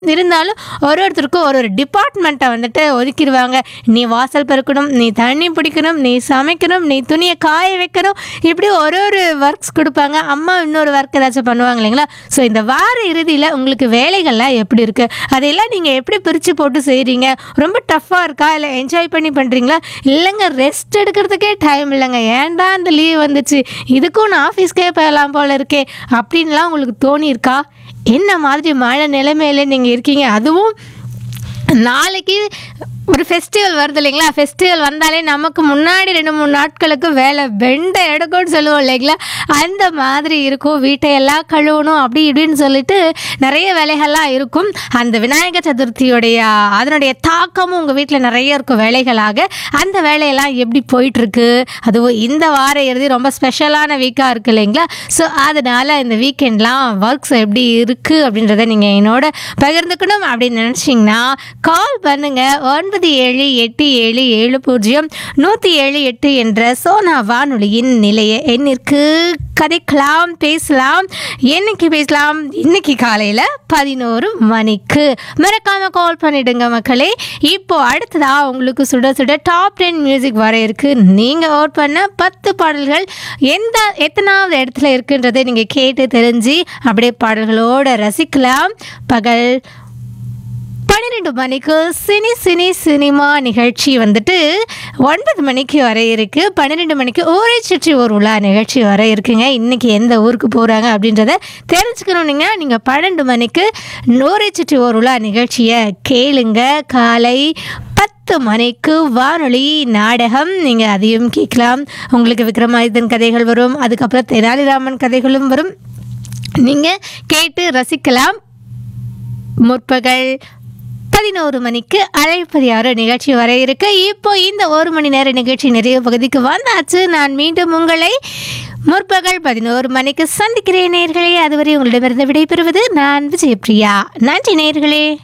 இருந்தாலும் ஒரு ஒருத்தருக்கும் ஒரு ஒரு டிபார்ட்மெண்ட்டை வந்துட்டு ஒதுக்கிடுவாங்க நீ வாசல் பெருக்கணும் நீ தண்ணி பிடிக்கணும் நீ சமைக்கணும் நீ துணியை காய வைக்கணும் இப்படி ஒரு ஒரு ஒர்க்ஸ் கொடுப்பாங்க அம்மா இன்னொரு ஒர்க் ஏதாச்சும் பண்ணுவாங்க இல்லைங்களா ஸோ இந்த வார இறுதியில் உங்களுக்கு வேலைகள்லாம் எப்படி இருக்குது அதையெல்லாம் நீங்கள் எப்படி பிரித்து போட்டு செய்கிறீங்க ரொம்ப டஃப்பாக இருக்கா இல்லை என்ஜாய் பண்ணி பண்ணுறீங்களா இல்லைங்க ரெஸ்ட் எடுக்கிறதுக்கே டைம் இல்லைங்க ஏன்டா அந்த லீவ் வந்துச்சு இதுக்கும் நான் ஆஃபீஸ்க்கே போகலாம் போல இருக்கே அப்படின்லாம் உங்களுக்கு தோணியிருக்கா என்ன மாதிரி மழை நிலைமையில நீங்கள் இருக்கீங்க அதுவும் நாளைக்கு ஒரு ஃபெஸ்டிவல் வருது இல்லைங்களா ஃபெஸ்டிவல் வந்தாலே நமக்கு முன்னாடி ரெண்டு மூணு நாட்களுக்கு வேலை வெண்டை எடுக்கும்னு சொல்லுவோம் இல்லைங்களா அந்த மாதிரி இருக்கும் வீட்டை எல்லாம் கழுவணும் அப்படி இப்படின்னு சொல்லிட்டு நிறைய வேலைகள்லாம் இருக்கும் அந்த விநாயகர் சதுர்த்தியுடைய அதனுடைய தாக்கமும் உங்கள் வீட்டில் நிறைய இருக்கும் வேலைகளாக அந்த வேலையெல்லாம் எப்படி போயிட்டுருக்கு அதுவும் இந்த வார இறுதி ரொம்ப ஸ்பெஷலான வீக்காக இருக்குது இல்லைங்களா ஸோ அதனால் இந்த வீக்கெண்ட்லாம் ஒர்க்ஸ் எப்படி இருக்குது அப்படின்றத நீங்கள் என்னோட பகிர்ந்துக்கணும் அப்படின்னு நினச்சிங்கன்னா கால் பண்ணுங்கள் ஒன்பது ஏழு எட்டு ஏழு ஏழு பூஜ்ஜியம் நூற்றி ஏழு எட்டு என்ற சோனா வானொலியின் நிலைய எண்ணிற்கு கதைக்கலாம் பேசலாம் என்னைக்கு பேசலாம் இன்னைக்கு காலையில் பதினோரு மணிக்கு மறக்காம கால் பண்ணிடுங்க மக்களே இப்போ அடுத்ததா உங்களுக்கு சுட சுட டாப் டென் மியூசிக் வர இருக்கு நீங்கள் ஓட் பண்ண பத்து பாடல்கள் எந்த எத்தனாவது இடத்துல இருக்குன்றதை நீங்கள் கேட்டு தெரிஞ்சு அப்படியே பாடல்களோட ரசிக்கலாம் பகல் பன்னிரெண்டு மணிக்கு சினி சினி சினிமா நிகழ்ச்சி வந்துட்டு ஒன்பது மணிக்கு வர இருக்கு பன்னிரெண்டு மணிக்கு ஊரை சுற்றி ஒரு உலா நிகழ்ச்சி வர இருக்குங்க இன்னைக்கு எந்த ஊருக்கு போகிறாங்க அப்படின்றத தெரிஞ்சுக்கணுன்னீங்க நீங்கள் பன்னெண்டு மணிக்கு ஊரை சுற்றி ஒரு உலா நிகழ்ச்சியை கேளுங்க காலை பத்து மணிக்கு வானொலி நாடகம் நீங்கள் அதையும் கேட்கலாம் உங்களுக்கு விக்ரமாதித்தன் கதைகள் வரும் அதுக்கப்புறம் தெனாலிராமன் கதைகளும் வரும் நீங்கள் கேட்டு ரசிக்கலாம் முற்பகல் பதினோரு மணிக்கு அழைப்பது யாரோ நிகழ்ச்சி வர இருக்கு இப்போ இந்த ஒரு மணி நேர நிகழ்ச்சி நிறைய பகுதிக்கு வந்தாச்சு நான் மீண்டும் உங்களை முற்பகல் பதினோரு மணிக்கு சந்திக்கிறேன் நேர்களே அதுவரை உங்களிடமிருந்து விடைபெறுவது நான் விஜயபிரியா நன்றி நேர்களே